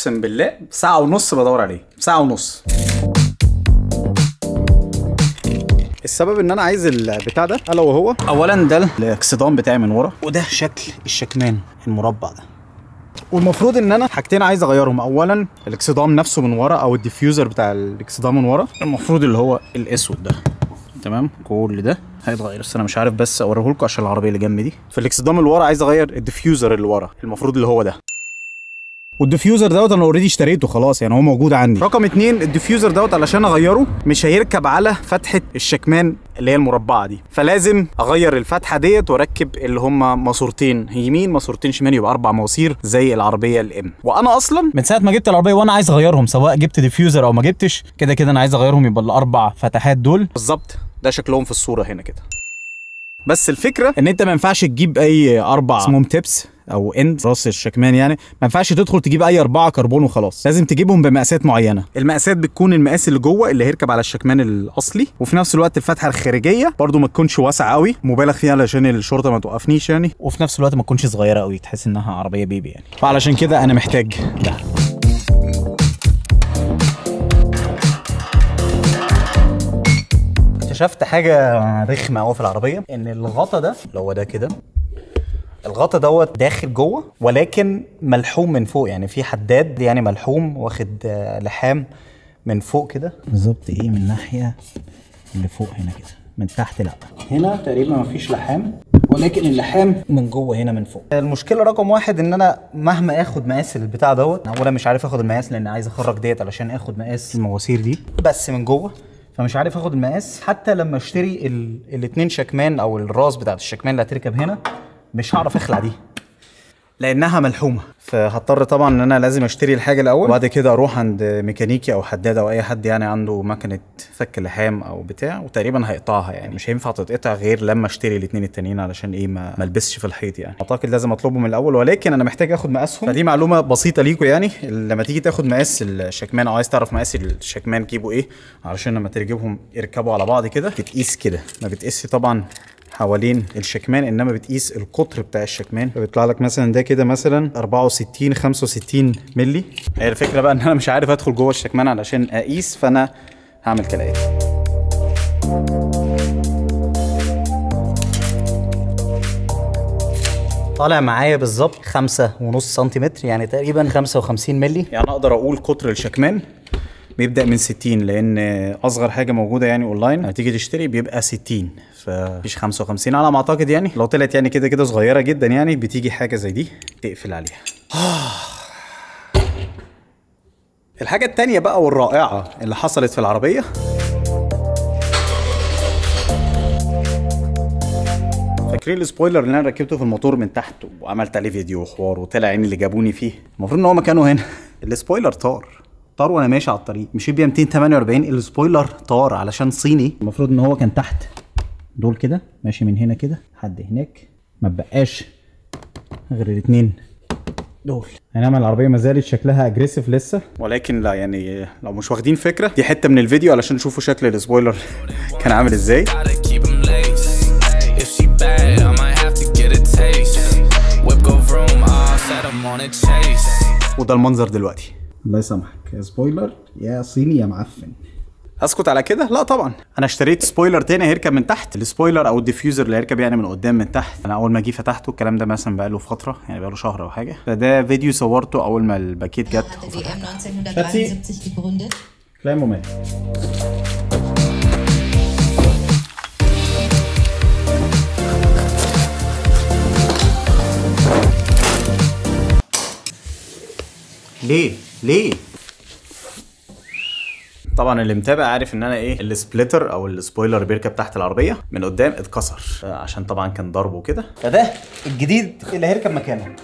اقسم بالله ساعه ونص بدور عليه ساعه ونص السبب ان انا عايز البتاع ده الا وهو اولا ده الاكسدام بتاعي من ورا وده شكل الشكمان المربع ده والمفروض ان انا حاجتين عايز اغيرهم اولا الاكسدام نفسه من ورا او الديفيوزر بتاع الاكسدام من ورا المفروض اللي هو الاسود ده تمام كل ده هيتغير بس انا مش عارف بس اوريه لكم عشان العربيه اللي جنبي دي في الاكسدام اللي ورا عايز اغير الديفيوزر اللي ورا المفروض اللي هو ده والديفيوزر دوت انا اوريدي اشتريته خلاص يعني هو موجود عندي رقم اتنين الديفيوزر دوت علشان اغيره مش هيركب على فتحه الشكمان اللي هي المربعه دي فلازم اغير الفتحه ديت واركب اللي هم ماسورتين يمين ماسورتين شمال يبقى اربع مواسير زي العربيه الام وانا اصلا من ساعه ما جبت العربيه وانا عايز اغيرهم سواء جبت ديفيوزر او ما جبتش كده كده انا عايز اغيرهم يبقى الاربع فتحات دول بالظبط ده شكلهم في الصوره هنا كده بس الفكره ان انت ما ينفعش تجيب اي اربع اسمهم تيبس او اند راس الشكمان يعني ما ينفعش تدخل تجيب اي اربعه كربون وخلاص لازم تجيبهم بمقاسات معينه المقاسات بتكون المقاس اللي جوه اللي هيركب على الشكمان الاصلي وفي نفس الوقت الفتحه الخارجيه برضو ما تكونش واسعه قوي مبالغ فيها علشان الشرطه ما توقفنيش يعني وفي نفس الوقت ما تكونش صغيره قوي تحس انها عربيه بيبي يعني فعلشان كده انا محتاج ده اكتشفت حاجه رخمه قوي في العربيه ان الغطا ده اللي هو ده كده الغطا دوت داخل جوه ولكن ملحوم من فوق يعني في حداد يعني ملحوم واخد آه، لحام من فوق كده بالظبط ايه من ناحيه اللي فوق هنا كده من تحت لا هنا تقريبا مفيش لحام ولكن اللحام من جوه هنا من فوق المشكله رقم واحد ان انا مهما اخد مقاس البتاع دوت اولا مش عارف اخد المقاس لان عايز اخرج ديت علشان اخد مقاس المواسير دي بس من جوه فمش عارف اخد المقاس حتى لما اشتري ال... الاتنين شكمان او الراس بتاعت الشكمان اللي هتركب هنا مش هعرف اخلع دي لانها ملحومه فهضطر طبعا ان انا لازم اشتري الحاجه الاول وبعد كده اروح عند ميكانيكي او حداد او اي حد يعني عنده مكنه فك لحام او بتاع وتقريبا هيقطعها يعني مش هينفع تتقطع غير لما اشتري الاثنين التانيين علشان ايه ما ما البسش في الحيط يعني اعتقد لازم اطلبه من الاول ولكن انا محتاج اخد مقاسهم فدي معلومه بسيطه ليكم يعني لما تيجي تاخد مقاس الشكمان او عايز تعرف مقاس الشكمان جيبه ايه علشان لما تركبهم يركبوا على بعض كده بتقيس كده ما بتقيسش طبعا حوالين الشكمان انما بتقيس القطر بتاع الشكمان فبيطلع لك مثلا ده كده مثلا 64 65 مللي هي الفكره بقى ان انا مش عارف ادخل جوه الشكمان علشان اقيس فانا هعمل كالاتي طالع معايا بالظبط خمسة ونص سنتيمتر يعني تقريبا 55 مللي يعني اقدر اقول قطر الشكمان بيبدا من 60 لان اصغر حاجه موجوده يعني اونلاين هتيجي تشتري بيبقى 60 فمفيش 55 على ما اعتقد يعني لو طلعت يعني كده كده صغيره جدا يعني بتيجي حاجه زي دي تقفل عليها الحاجه التانية بقى والرائعه اللي حصلت في العربيه فاكرين السبويلر اللي انا ركبته في الموتور من تحت وعملت عليه فيديو وحوار وطلع عيني اللي جابوني فيه المفروض ان هو مكانه هنا السبويلر طار طار وانا ماشي على الطريق مشيت بيها 248 السبويلر طار علشان صيني المفروض ان هو كان تحت دول كده ماشي من هنا كده لحد هناك ما بقاش غير الاثنين دول انما العربيه ما زالت شكلها اجريسيف لسه ولكن لا يعني لو مش واخدين فكره دي حته من الفيديو علشان تشوفوا شكل السبويلر كان عامل ازاي Gotta keep 'em laced. If she bad, I might have to get a taste. Whip go vroom, all set, I'm on a chase. وده المنظر دلوقتي الله يسامحك يا سبويلر يا صيني يا معفن اسكت على كده لا طبعا انا اشتريت سبويلر تاني هيركب من تحت السبويلر او الديفيوزر اللي هيركب يعني من قدام من تحت انا اول ما جه فتحته الكلام ده مثلا بقاله فتره يعني بقاله شهر او حاجه فده فيديو صورته اول ما الباكيت جت hatte WM 1973 gegründet. kleinen Moment. ليه؟ ليه؟ طبعا اللي متابع عارف ان انا ايه السبليتر او السبويلر اللي بيركب تحت العربيه من قدام اتكسر عشان طبعا كان ضربه كده فده الجديد اللي هيركب مكانه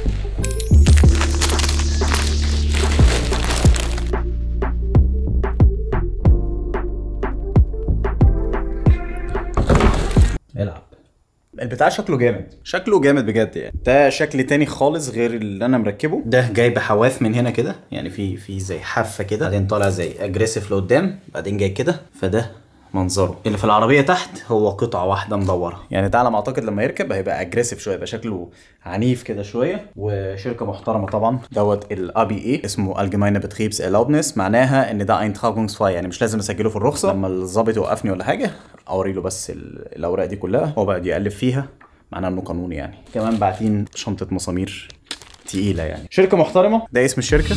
العب البتاع شكله جامد شكله جامد بجد يعني ده شكل تاني خالص غير اللي انا مركبه ده جاي بحواف من هنا كده يعني في في زي حافه كده بعدين طالع زي اجريسيف لقدام بعدين جاي كده فده منظره اللي في العربيه تحت هو قطعه واحده مدوره يعني ده على ما اعتقد لما يركب هيبقى اجريسيف شويه يبقى شكله عنيف كده شويه وشركه محترمه طبعا دوت الابي اي اسمه Allgemeine Betriebserlaubnis معناها ان ده Eintragungsfrei يعني مش لازم اسجله في الرخصه لما الظابط يوقفني ولا حاجه اوري له بس ال- الاوراق دي كلها هو بقى يقلب فيها معناها انه قانوني يعني كمان باعتين شنطه مسامير تقيله يعني شركه محترمه ده اسم الشركه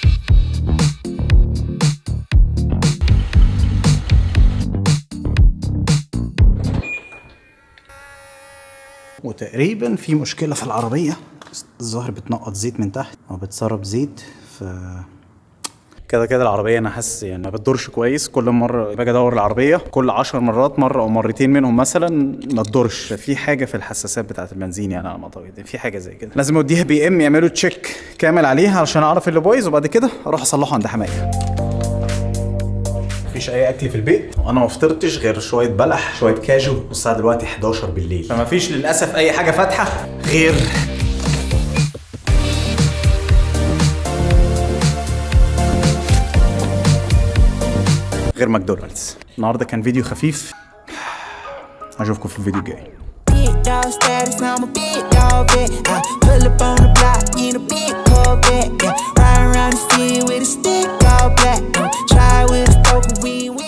وتقريبا في مشكله في العربيه الظاهر بتنقط زيت من تحت او بتسرب زيت ف كده كده العربية أنا حاسس يعني ما بتدورش كويس كل مرة باجي أدور العربية كل عشر مرات مرة أو مرتين منهم مثلا ما تدورش في حاجة في الحساسات بتاعة البنزين يعني على ما أعتقد في حاجة زي كده لازم أوديها بي إم يعملوا تشيك كامل عليها علشان أعرف اللي بايظ وبعد كده أروح أصلحه عند حماية مفيش اي اكل في البيت وانا ما فطرتش غير شويه بلح شويه كاجو والساعه دلوقتي 11 بالليل فما فيش للاسف اي حاجه فاتحه غير غير ماكدونالدز النهارده كان فيديو خفيف اشوفكم في الفيديو الجاي Big dog status, now I'm a big dog vet. I pull up on the block in a big Corvette. Yeah, riding around the city with a stick all black. Uh, try with a stroke, we ain't win.